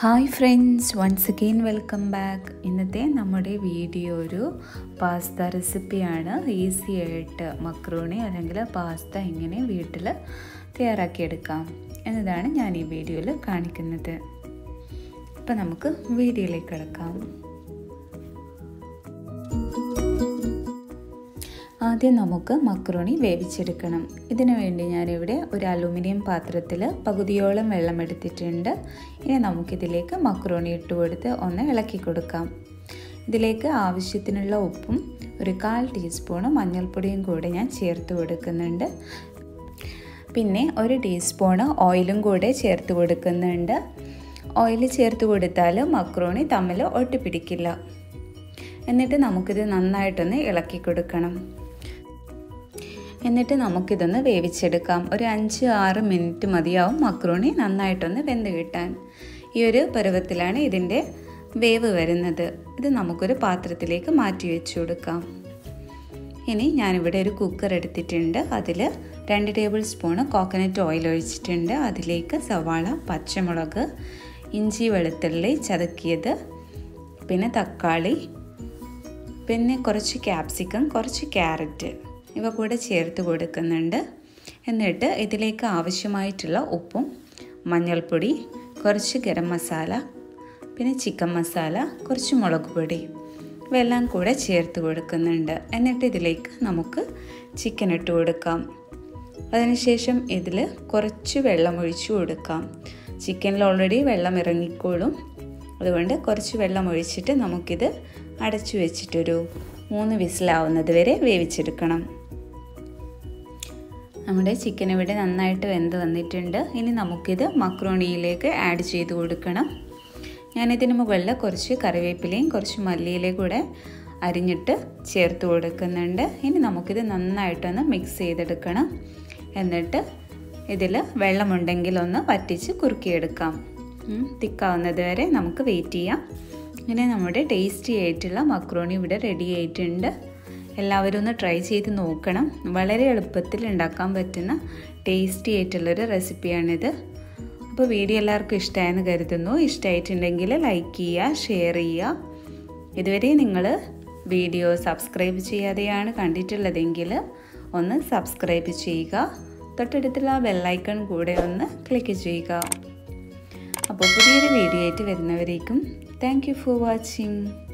hi friends once again welcome back ഇന്നത്തെ നമ്മുടെ video ഒരു പാസ്ത റെസിപ്പിയാണ് ഈസി ആയിട്ട് മക്രോണി അല്ലെങ്കിൽ പാസ്ത എങ്ങനെ വീട്ടിൽ തയ്യാറാക്കിയെടുക്കാം എന്നതാണ് ഞാൻ ഈ വീഡിയോയിൽ കാണിക്കുന്നത് അപ്പോൾ നമുക്ക് വീഡിയോയിലേക്ക് കിടക്കാം ആദ്യം നമുക്ക് മക്രോണി വേവിച്ചെടുക്കണം ഇതിനു വേണ്ടി ഞാനിവിടെ ഒരു അലൂമിനിയം പാത്രത്തിൽ പകുതിയോളം വെള്ളം എടുത്തിട്ടുണ്ട് ഇനി നമുക്കിതിലേക്ക് മക്രോണി ഇട്ട് കൊടുത്ത് ഒന്ന് ഇളക്കി കൊടുക്കാം ഇതിലേക്ക് ആവശ്യത്തിനുള്ള ഉപ്പും ഒരു കാൽ ടീസ്പൂണ് മഞ്ഞൾപ്പൊടിയും കൂടെ ഞാൻ ചേർത്ത് കൊടുക്കുന്നുണ്ട് പിന്നെ ഒരു ടീസ്പൂണ് ഓയിലും കൂടെ ചേർത്ത് കൊടുക്കുന്നുണ്ട് ഓയിൽ ചേർത്ത് കൊടുത്താൽ മക്രോണി തമ്മിൽ ഒട്ടിപ്പിടിക്കില്ല എന്നിട്ട് നമുക്കിത് നന്നായിട്ടൊന്ന് ഇളക്കി കൊടുക്കണം എന്നിട്ട് നമുക്കിതൊന്ന് വേവിച്ചെടുക്കാം ഒരു അഞ്ച് ആറ് മിനിറ്റ് മതിയാവും മക്രോണി നന്നായിട്ടൊന്ന് വെന്ത് കിട്ടാൻ ഈ ഒരു പരുവത്തിലാണ് ഇതിൻ്റെ വേവ് വരുന്നത് ഇത് നമുക്കൊരു പാത്രത്തിലേക്ക് മാറ്റി വെച്ച് കൊടുക്കാം ഇനി ഞാനിവിടെ ഒരു കുക്കർ എടുത്തിട്ടുണ്ട് അതിൽ രണ്ട് ടേബിൾ സ്പൂണ് കോക്കനട്ട് ഓയിൽ ഒഴിച്ചിട്ടുണ്ട് അതിലേക്ക് സവാള പച്ചമുളക് ഇഞ്ചി വെളുത്തുള്ളി ചതക്കിയത് പിന്നെ തക്കാളി പിന്നെ കുറച്ച് ക്യാപ്സിക്കം കുറച്ച് ക്യാരറ്റ് ഇവ കൂടെ ചേർത്ത് കൊടുക്കുന്നുണ്ട് എന്നിട്ട് ഇതിലേക്ക് ആവശ്യമായിട്ടുള്ള ഉപ്പും മഞ്ഞൾപ്പൊടി കുറച്ച് ഗരം മസാല പിന്നെ ചിക്കൻ മസാല കുറച്ച് മുളക് പൊടി ഇവയെല്ലാം കൂടെ ചേർത്ത് കൊടുക്കുന്നുണ്ട് എന്നിട്ട് ഇതിലേക്ക് നമുക്ക് ചിക്കൻ ഇട്ട് കൊടുക്കാം അതിനുശേഷം ഇതിൽ കുറച്ച് വെള്ളം ഒഴിച്ചു കൊടുക്കാം ചിക്കനിൽ ഓൾറെഡി വെള്ളം ഇറങ്ങിക്കോളും അതുകൊണ്ട് കുറച്ച് വെള്ളം ഒഴിച്ചിട്ട് നമുക്കിത് അടച്ചു വെച്ചിട്ടൊരു മൂന്ന് വിസിലാവുന്നത് വരെ വേവിച്ചെടുക്കണം നമ്മുടെ ചിക്കൻ ഇവിടെ നന്നായിട്ട് വെന്ത് വന്നിട്ടുണ്ട് ഇനി നമുക്കിത് മക്രോണിയിലേക്ക് ആഡ് ചെയ്ത് കൊടുക്കണം ഞാനിതിന് മുകളിൽ കുറച്ച് കറിവേപ്പിലയും കുറച്ച് മല്ലിയിലയും കൂടെ അരിഞ്ഞിട്ട് ചേർത്ത് കൊടുക്കുന്നുണ്ട് ഇനി നമുക്കിത് നന്നായിട്ടൊന്ന് മിക്സ് ചെയ്തെടുക്കണം എന്നിട്ട് ഇതിൽ വെള്ളമുണ്ടെങ്കിൽ ഒന്ന് വറ്റിച്ച് കുറുക്കിയെടുക്കാം തിക്കാവുന്നത് വരെ നമുക്ക് വെയിറ്റ് ചെയ്യാം ഇങ്ങനെ നമ്മുടെ ടേസ്റ്റി ആയിട്ടുള്ള മക്രോണി ഇവിടെ റെഡി ആയിട്ടുണ്ട് എല്ലാവരും ഒന്ന് ട്രൈ ചെയ്ത് നോക്കണം വളരെ എളുപ്പത്തിൽ ഉണ്ടാക്കാൻ പറ്റുന്ന ടേസ്റ്റി ആയിട്ടുള്ളൊരു റെസിപ്പിയാണിത് അപ്പോൾ വീഡിയോ എല്ലാവർക്കും ഇഷ്ടമായെന്ന് കരുതുന്നു ഇഷ്ടമായിട്ടുണ്ടെങ്കിൽ ലൈക്ക് ചെയ്യുക ഷെയർ ചെയ്യുക ഇതുവരെ നിങ്ങൾ വീഡിയോ സബ്സ്ക്രൈബ് ചെയ്യാതെയാണ് കണ്ടിട്ടുള്ളതെങ്കിൽ ഒന്ന് സബ്സ്ക്രൈബ് ചെയ്യുക തൊട്ടടുത്തുള്ള ബെല്ലൈക്കൺ കൂടെ ഒന്ന് ക്ലിക്ക് ചെയ്യുക അപ്പോൾ പുതിയൊരു വീഡിയോ ആയിട്ട് വരുന്നവരേക്കും താങ്ക് യു ഫോർ വാച്ചിങ്